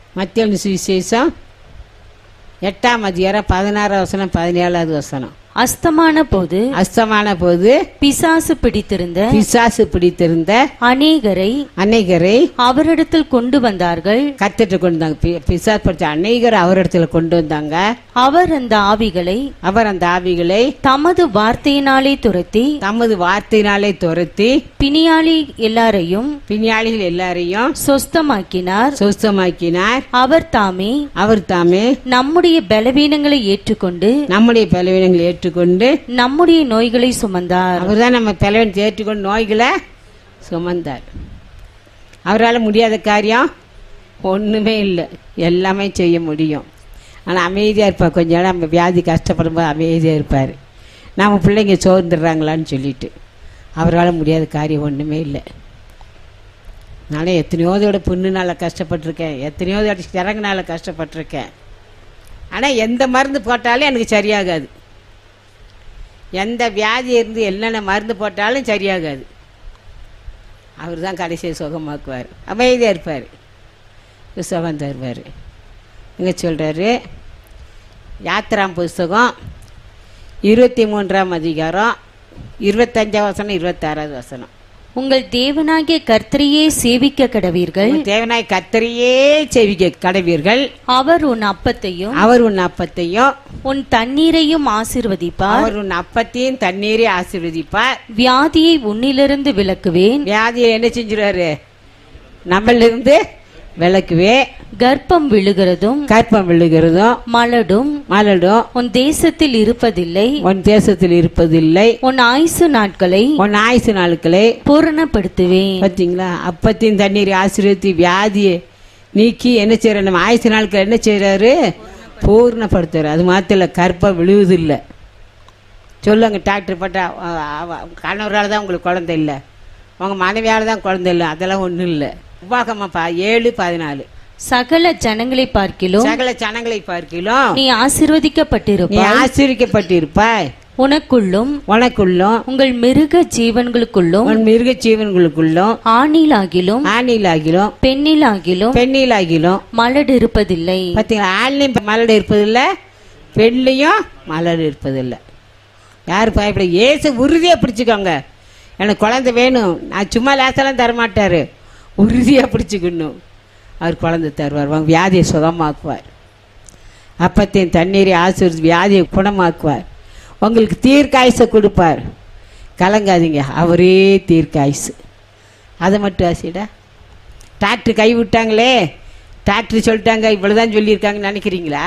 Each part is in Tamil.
மத்திய சுவிசேஷம் எட்டாம் அதிகாரம் பதினாறாவது வசனம் பதினேழாவது வசனம் அஸ்தமான போது அஸ்தமான போது பிசாசு பிடித்திருந்த பிசாசு பிடித்திருந்த அநேகரை அநேகரை அவரிடத்தில் கொண்டு வந்தார்கள் கத்துட்டு கொண்டு வந்தாங்க பி- பிசாசு படிச்ச அநேகர் அவரிடத்துல கொண்டு வந்தாங்க அவர் அந்த ஆவிகளை அவர் அந்த ஆவிகளை தமது வார்த்தையினாலே துரத்தி தமது வார்த்தையினாலே துரத்தி பிணியாளி எல்லாரையும் பிணியாளிகள் எல்லாரையும் சொஸ்தமாக்கினார் சுத்தமாக்கினார் அவர் தாமே அவர் தாமே நம்முடைய பலவீனங்களை ஏற்றுக்கொண்டு நம்முடைய பலவீனங்களை ஏற்றுக்கொண்டு நம்முடைய நோய்களை சுமந்தார் அவர் தான் நம்ம பலவீனத்தை ஏற்றுக்கொண்டு நோய்களை சுமந்தார் அவரால் முடியாத காரியம் ஒன்றுமே இல்லை எல்லாமே செய்ய முடியும் ஆனால் அமைதியாக இருப்பார் கொஞ்ச நேரம் நம்ம வியாதி கஷ்டப்படும் போது அமைதியாக இருப்பார் நம்ம பிள்ளைங்க சோர்ந்துடுறாங்களான்னு சொல்லிட்டு அவரால் முடியாத காரியம் ஒன்றுமே இல்லை நானே எத்தனையோ தோட புண்ணுனால கஷ்டப்பட்டிருக்கேன் எத்தனையோ தோட சிறகுனால கஷ்டப்பட்டிருக்கேன் ஆனால் எந்த மருந்து போட்டாலும் எனக்கு சரியாகாது எந்த வியாதி இருந்து என்னென்ன மருந்து போட்டாலும் சரியாகாது அவர் தான் கடைசியை சுகமாக்குவார் அமைதியாக இருப்பார் சுகம் தருவார் இங்கே சொல்கிறாரு யாத்திராம் புஸ்தகம் இருபத்தி மூன்றாம் அதிகாரம் இருபத்தஞ்சாம் வசனம் இருபத்தாறாவது வசனம் உங்கள் தேவனாகிய கர்த்தரையே சேவிக்க கடவீர்கள் உன் தேவனாய் கத்தரையே செவிக்க கடவீர்கள் அவர் உன் அப்பத்தையும் அவர் உன் அப்பத்தையும் உன் தண்ணீரையும் ஆசீர்வதிப்பார் அவர் உன் அப்பத்தையும் தண்ணீரை ஆசீர்வதிப்பார் வியாதியை உன்னிலிருந்து விலக்குவேன் வியாதியை என்ன செஞ்சிருவாரு நம்மளிருந்து விளக்குவே கர்ப்பம் விழுகிறதும் கற்பம் விழுகிறதும் மலடும் மலடும் உன் தேசத்தில் இருப்பதில்லை உன் தேசத்தில் இருப்பதில்லை உன் ஆயுசு நாட்களை உன் ஆயுசு நாட்களை பூரணப்படுத்துவேன் பார்த்தீங்களா அப்பத்தையும் தண்ணீரை ஆசீர்வதித்து வியாதியை நீக்கி என்ன செய்யற நம்ம ஆயுசு நாட்கள் என்ன செய்யறாரு பூர்ணப்படுத்துறாரு அது மாத்திர கற்பம் விழுவதில்லை சொல்லுங்க டாக்டர் பட்டா கணவரால் தான் உங்களுக்கு குழந்தை இல்லை உங்கள் மனைவியால் தான் குழந்தை இல்லை அதெல்லாம் ஒன்றும் இல்லை உபாகமாப்பா ஏழு பதினாலு சகல ஜனங்களை பார்க்கிலும் சகல ஜனங்களை பார்க்கிலும் நீ நீ ஆசீர்வதிக்கப்பட்டிருப்பாய் ஆச்சரிக்கப்பட்டிருப்பாய் உனக்குள்ளும் உனக்குள்ளும் உங்கள் மிருக ஜீவன்களுக்குள்ளும் உன் மிருக ஜீவன்களுக்குள்ளும் ஆணிலாகிலும் ஆணிலாகிலும் பெண்ணிலாகிலும் பெண்ணிலாகிலும் மலடு இருப்பதில்லை பார்த்தீங்களா ஆண்லையும் மலர் இருப்பதில்லை பெண்லையும் மலர் இருப்பதில்லை யார் பயப்பட ஏசு உறுதியாக பிடிச்சிக்கோங்க எனக்கு குழந்தை வேணும் நான் சும்மா லேசெல்லாம் தரமாட்டார் உறுதியாக பிடிச்சிக்கணும் அவர் குழந்தை தருவார் உங்க வியாதியை சுகமாக்குவார் அப்பத்தையும் தண்ணீரை ஆசீர்வதி வியாதியை குணமாக்குவார் உங்களுக்கு தீர்க்காயுசை கொடுப்பார் கலங்காதீங்க அவரே தீர்க்காயுசு அதை மட்டும் ஆசிடா டாக்டர் கை விட்டாங்களே டாக்டர் சொல்லிட்டாங்க இவ்வளவுதான் சொல்லியிருக்காங்கன்னு நினைக்கிறீங்களா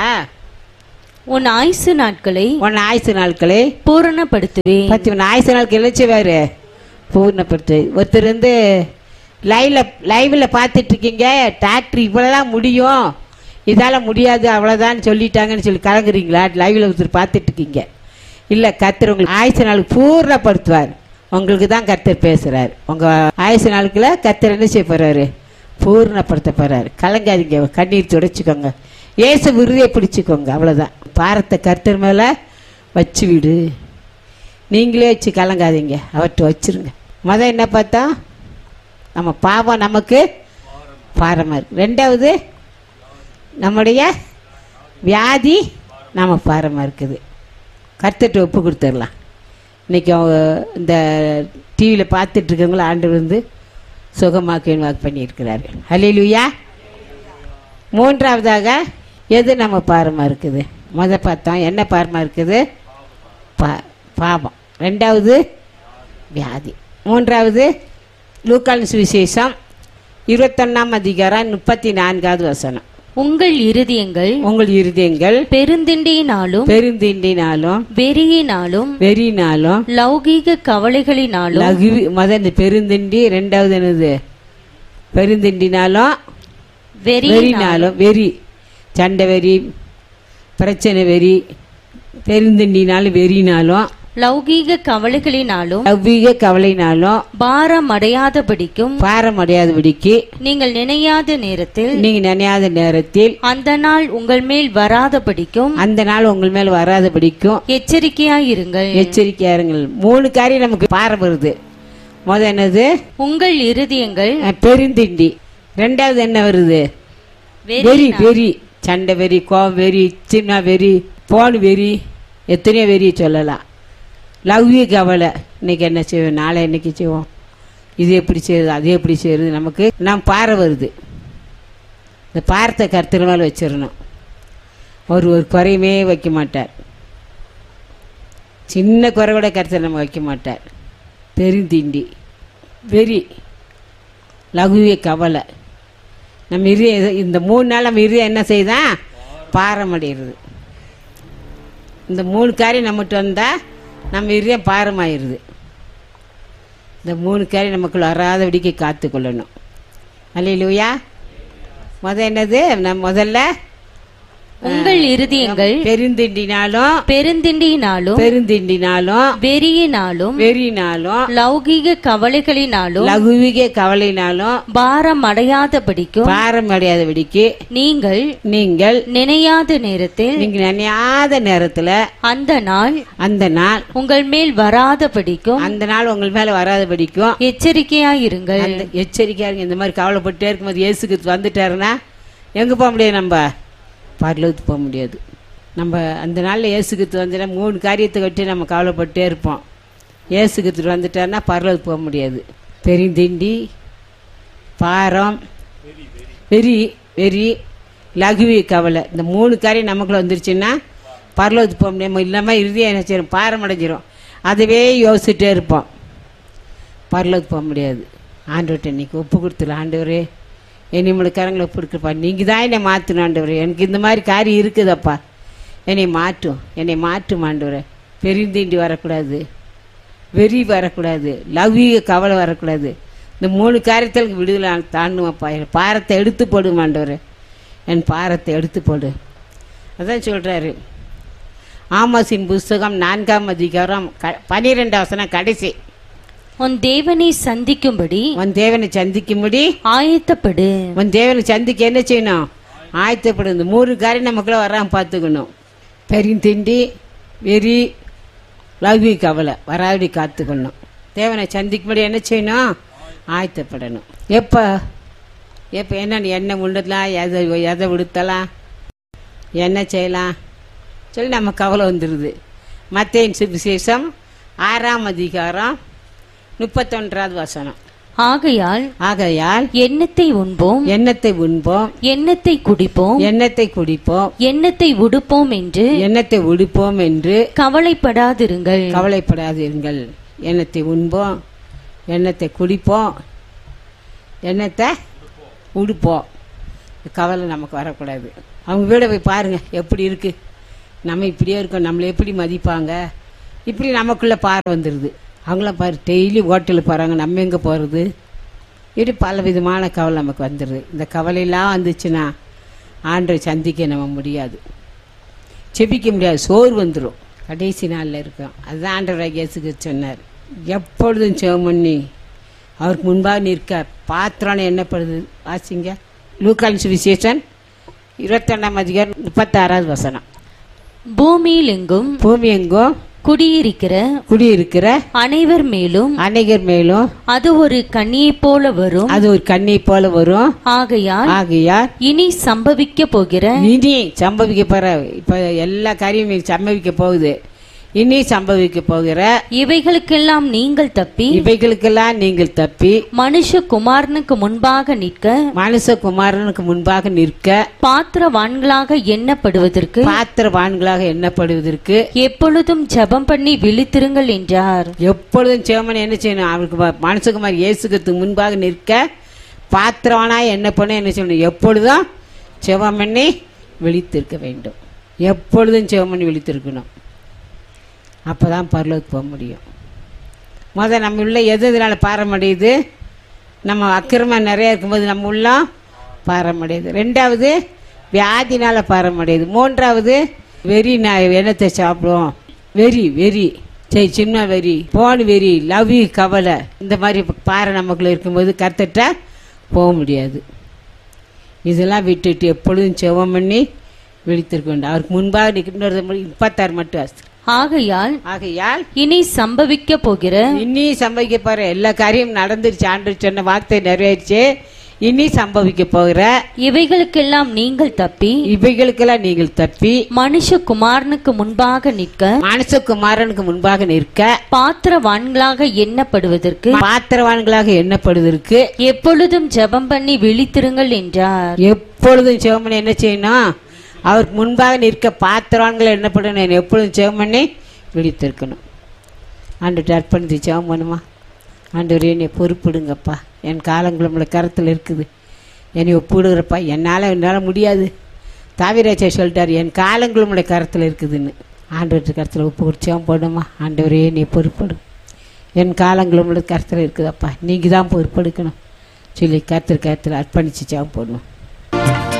உன் ஆயுசு நாட்களை உன் ஆயுசு நாட்களே பூரணப்படுத்துவேன் பத்து உன் ஆயுசு நாட்கள் என்ன செய்வார் பூர்ணப்படுத்து ஒருத்தர் வந்து லைவ்ல லைவ்ல பார்த்துட்டு இருக்கீங்க டாக்டர் இவ்வளோதான் முடியும் இதால் முடியாது அவ்வளோதான் சொல்லிட்டாங்கன்னு சொல்லி கலங்குறீங்களா லைவ்ல ஒருத்தர் பார்த்துட்டு இருக்கீங்க இல்லை கர்த்தர் உங்களுக்கு ஆயுசு நாளுக்கு பூர்ணப்படுத்துவார் உங்களுக்கு தான் கர்த்தர் பேசுகிறார் உங்கள் ஆயுசு நாளுக்குள்ள கர்த்தர் என்ன செய்ய போகிறாரு பூர்ணப்படுத்த போகிறாரு கலங்காதீங்க கண்ணீர் துடைச்சிக்கோங்க ஏசு விருதியை பிடிச்சிக்கோங்க அவ்வளோதான் பாரத்தை கர்த்தர் மேலே வச்சு விடு நீங்களே வச்சு கலங்காதீங்க அவர்கிட்ட வச்சிருங்க முத என்ன பார்த்தா நம்ம பாவம் நமக்கு பாரமாக இருக்கு ரெண்டாவது நம்முடைய வியாதி நம்ம பாரமாக இருக்குது கர்த்தர்கிட்ட ஒப்பு கொடுத்துடலாம் இன்னைக்கு அவங்க இந்த டிவியில் பார்த்துட்டு இருக்கவங்கள ஆண்டு வந்து சுகமாக்குன்னு வாக்கு பண்ணியிருக்கிறாரு ஹலிலுயா மூன்றாவதாக எது நம்ம பாரமாக இருக்குது முத பார்த்தோம் என்ன பாரமாக இருக்குது பா பாவம் ரெண்டாவது வியாதி மூன்றாவது லூக்கால் சுவிசேஷம் இருபத்தொன்னாம் அதிகாரம் முப்பத்தி நான்காவது வசனம் உங்கள் இருதயங்கள் உங்கள் இருதயங்கள் பெருந்திண்டியினாலும் பெருந்திண்டினாலும் வெறியினாலும் வெறினாலும் லௌகீக கவலைகளினாலும் லகு முத இந்த பெருந்திண்டி ரெண்டாவது என்னது பெருந்திண்டினாலும் வெறியினாலும் வெறினாலும் வெறி சண்டை வெறி பிரச்சனை வெறி பெருந்திண்டினாலும் வெறினாலும் லௌகீக கவலைகளினாலும் லவ்வீக கவலைனாலும் பாரம் அடையாதபடிக்கும் பாரம் அடையாதபடிக்கு நீங்கள் நினையாத நேரத்தில் நீங்க நினையாத நேரத்தில் அந்த நாள் உங்கள் மேல் வராதபடிக்கும் அந்த நாள் உங்கள் மேல் வராதபடிக்கும் எச்சரிக்கையாயிருங்கள் எச்சரிக்கையா இருங்கள் மூணு காரியம் நமக்கு பாரம் வருது முத என்னது உங்கள் இருதயங்கள் அஹ், பெருந்திண்டி ரெண்டாவது என்ன வருது வெறி வெறி வெறி சண்டை வெறி கோவம் வெறி சின்ன வெறி போன் வெறி எத்தனையோ வெறி சொல்லலாம் லவ்விய கவலை இன்னைக்கு என்ன செய்வோம் நாளை இன்னைக்கு செய்வோம் இது எப்படி செய்யுது அது எப்படி செய்யுது நமக்கு நாம் பாறை வருது இந்த பாரத்தை கருத்துல மேலே வச்சிடணும் ஒரு ஒரு குறையுமே வைக்க மாட்டார் சின்ன குறை கூட கருத்தில் நம்ம வைக்க மாட்டார் பெருந்தீண்டி வெறி லகுவிய கவலை நம்ம இரு இந்த மூணு நாள் நம்ம இரு என்ன செய்தான் பாரமடைகிறது இந்த மூணு காரியம் நம்மகிட்ட வந்தால் நம்ம இருதயம் பாரமாயிருது இந்த மூணு காரியம் நமக்குள்ள வராதபடிக்கு காத்துக்கொள்ளணும் அல்லையிலுயா முத என்னது நம்ம முதல்ல உங்கள் இருதயங்கள் பெருந்திண்டினாலும் பெருந்திண்டியினாலும் பெருந்திண்டினாலும் வெறியினாலும் வெறினாலும் லௌகீக கவலைகளினாலும் லகுவிக கவலைனாலும் பாரம் அடையாதபடிக்கும் பாரம் அடையாதபடிக்கு நீங்கள் நீங்கள் நினையாத நேரத்தில் நீங்க நினையாத நேரத்துல அந்த நாள் அந்த நாள் உங்கள் மேல் வராதபடிக்கும் அந்த நாள் உங்கள் மேல வராதபடிக்கும் எச்சரிக்கையாயிருங்கள் அந்த எச்சரிக்கையா இருங்க இந்த மாதிரி கவலைப்பட்டே இருக்கும்போது இயேசுக்கு வந்துட்டாருன்னா எங்க போக முடியாது நம்ம பரலோகத்துக்கு போக முடியாது நம்ம அந்த நாளில் இயேசுக்கு வந்துட்டா மூணு காரியத்தை கட்டி நம்ம கவலைப்பட்டே இருப்போம் இயேசுக்கு வந்துட்டாருன்னா பரலோகத்துக்கு போக முடியாது பெருந்திண்டி பாரம் வெறி வெறி லகுவி கவலை இந்த மூணு காரியம் நமக்குள்ள வந்துருச்சுன்னா பரலோகத்துக்கு போக முடியாமல் இல்லாமல் இறுதியாக என்ன செய்யும் பாரம் அடைஞ்சிரும் அதுவே யோசிச்சுட்டே இருப்போம் பரலோகத்துக்கு போக முடியாது ஆண்டவர்கிட்ட இன்னைக்கு ஒப்பு கொடுத்துரு ஆண்டவரே என்னை நம்மளுக்கு கரங்களை ஒப்பு கொடுக்குறப்பா நீங்கள் தான் என்னை மாற்றணும் ஆண்டவரே எனக்கு இந்த மாதிரி காரியம் இருக்குதப்பா என்னை மாற்றும் என்னை மாற்றும் ஆண்டவரே பெருந்தீண்டி வரக்கூடாது வெறி வரக்கூடாது லௌகீக கவலை வரக்கூடாது இந்த மூணு காரியத்தில் விடுதலை தாண்டுவாப்பா என் பாரத்தை எடுத்து போடு ஆண்டவரே என் பாரத்தை எடுத்து போடு அதான் சொல்கிறாரு ஆமாசின் புஸ்தகம் நான்காம் அதிகாரம் க பன்னிரெண்டாம் வசனம் கடைசி உன் தேவனை சந்திக்கும்படி உன் தேவனை சந்திக்கும்படி ஆயத்தப்படு உன் தேவனை சந்திக்க என்ன செய்யணும் ஆயத்தப்படும் இந்த மூணு காரியம் நமக்குள்ள வராம பார்த்துக்கணும் பெருந்திண்டி வெறி லவ்வி கவலை வராபடி காத்துக்கணும் தேவனை சந்திக்கும்படி என்ன செய்யணும் ஆயத்தப்படணும் எப்போ எப்போ என்ன எண்ணெய் உண்டலாம் எதை எதை விடுத்தலாம் என்ன செய்யலாம் சொல்லி நம்ம கவலை வந்துடுது மத்தேன் சுவிசேஷம் ஆறாம் அதிகாரம் முப்பத்தொன்றாவது வசனம் ஆகையால் ஆகையால் எண்ணத்தை உண்போம் எண்ணத்தை உண்போம் எண்ணத்தை குடிப்போம் எண்ணத்தை குடிப்போம் எண்ணத்தை உடுப்போம் என்று எண்ணத்தை உடுப்போம் என்று கவலைப்படாதிருங்கள் கவலைப்படாதீர்கள் எண்ணத்தை உண்போம் எண்ணத்தை குடிப்போம் எண்ணத்தை உடுப்போம் கவலை நமக்கு வரக்கூடாது அவங்க வீட போய் பாருங்க எப்படி இருக்கு நம்ம இப்படியே இருக்கோம் நம்மளை எப்படி மதிப்பாங்க இப்படி நமக்குள்ள பார்வை வந்துடுது அவங்களாம் பாரு டெய்லி ஹோட்டலுக்கு போகிறாங்க நம்ம எங்கே போகிறது இப்படி பல விதமான கவலை நமக்கு வந்துடுது இந்த கவலையெல்லாம் வந்துச்சுன்னா ஆண்டை சந்திக்க நம்ம முடியாது செபிக்க முடியாது சோறு வந்துடும் கடைசி நாளில் இருக்கும் அதுதான் ஆண்டவராக இயேசுக்கு சொன்னார் எப்பொழுதும் செவம் பண்ணி அவருக்கு முன்பாக நிற்க பாத்திரம் என்னப்படுது வாசிங்க லூக்கான் சுவிசேஷன் இருபத்தொன்னாம் அதிகாரம் முப்பத்தாறாவது வசனம் பூமியில் எங்கும் பூமி எங்கும் குடியிருக்கிற குடியிருக்கிற அனைவர் மேலும் அநேகர் மேலும் அது ஒரு கண்ணியைப் போல வரும் அது ஒரு கண்ணி போல வரும் ஆகையால் ஆகையால் இனி சம்பவிக்க போகிற இனி சம்பவிக்க போற இப்ப எல்லா காரியமும் சம்பவிக்க போகுது இனி சம்பவிக்க போகிற இவைகளுக்கெல்லாம் நீங்கள் தப்பி இவைகளுக்கெல்லாம் நீங்கள் தப்பி மனுஷகுமாரனுக்கு முன்பாக நிற்க மனுஷகுமாரனுக்கு முன்பாக நிற்க பாத்திரவான்களாக எண்ணப்படுவதற்கு பாத்திரவான்களாக எண்ணப்படுவதற்கு எப்பொழுதும் ஜெபம் பண்ணி விழித்திருங்கள் என்றார் எப்பொழுதும் சிவமன் என்ன செய்யணும் அவருக்கு ம- மனுஷகுமார் இயேசுக்கு முன்பாக நிற்க பாத்திரவானாய் என்ன பண்ண என்ன செய்யணும் எப்பொழுதும் சிவம் பண்ணி விழித்திருக்க வேண்டும் எப்பொழுதும் சிவம் பண்ணி விழித்திருக்கணும் அப்பதான் பரலோகத்துக்கு போக முடியும் முத நம்ம உள்ள எது இதனால பாரமடையுது நம்ம அக்கிரமம் நிறைய இருக்கும்போது நம்ம உள்ள பாரமடையுது ரெண்டாவது வியாதினால பாரமடையுது மூன்றாவது வெறி நான் எண்ணத்தை சாப்பிடுவோம் வெறி வெறி சரி சின்ன வெறி போன் வெறி லவ் கவலை இந்த மாதிரி பாறை நமக்குள்ள இருக்கும்போது கத்துட்டா போக முடியாது இதெல்லாம் விட்டுட்டு எப்பொழுதும் செவம் பண்ணி விழித்திருக்க வேண்டும் அவருக்கு முன்பாக நிற்கின்றது முப்பத்தாறு மட்டும் வாசித்து. ஆகையால் ஆகையால் இனி சம்பவிக்க போகிற இன்னி சம்பவிக்க பாரு எல்லா காரியம் நடந்துருச்சு ஆண்டு சொன்ன வார்த்தை நிறைவேறிச்சு இனி சம்பவிக்க போகிற இவைகளுக்கெல்லாம் நீங்கள் தப்பி இவைகளுக்கெல்லாம் நீங்கள் தப்பி மனுஷகுமாரனுக்கு முன்பாக நிற்க மனுஷகுமாரனுக்கு முன்பாக நிற்க பாத்திரவான்களாக எண்ணப்படுவதற்கு பாத்திரவான்களாக எண்ணப்படுவதற்கு எப்பொழுதும் ஜெபம் பண்ணி விழித்திருங்கள் என்றார் எப்பொழுதும் சிவமணி என்ன செய்யணும் அவருக்கு முன்பாக நிற்க பாத்திரவான்கள் எண்ணப்படணும் எப்பொழுதும் சிவமணி விழித்திருக்கணும் ஆண்டுட்டு அர்ப்பணித்து சிவம் பண்ணுமா ஆண்டவர் என்னை பொறுப்பிடுங்கப்பா என் காலங்கள் உங்களை கரத்தில் இருக்குது என்னை ஒப்பிடுகிறப்பா என்னால் என்னால் முடியாது தாவிராஜா சொல்லிட்டார் என் காலங்கள் உங்களுடைய கரத்தில் இருக்குதுன்னு ஆண்டவர்கிட்ட கரத்தில் ஒப்பு குடிச்சாவும் போடுமா ஆண்டவரே நீ பொறுப்படு என் காலங்கள் உங்களோட கருத்தில் இருக்குதப்பா நீங்கள் தான் பொறுப்பெடுக்கணும் சொல்லி கருத்தில் கருத்தில் அர்ப்பணிச்சு சாவும் போடணும்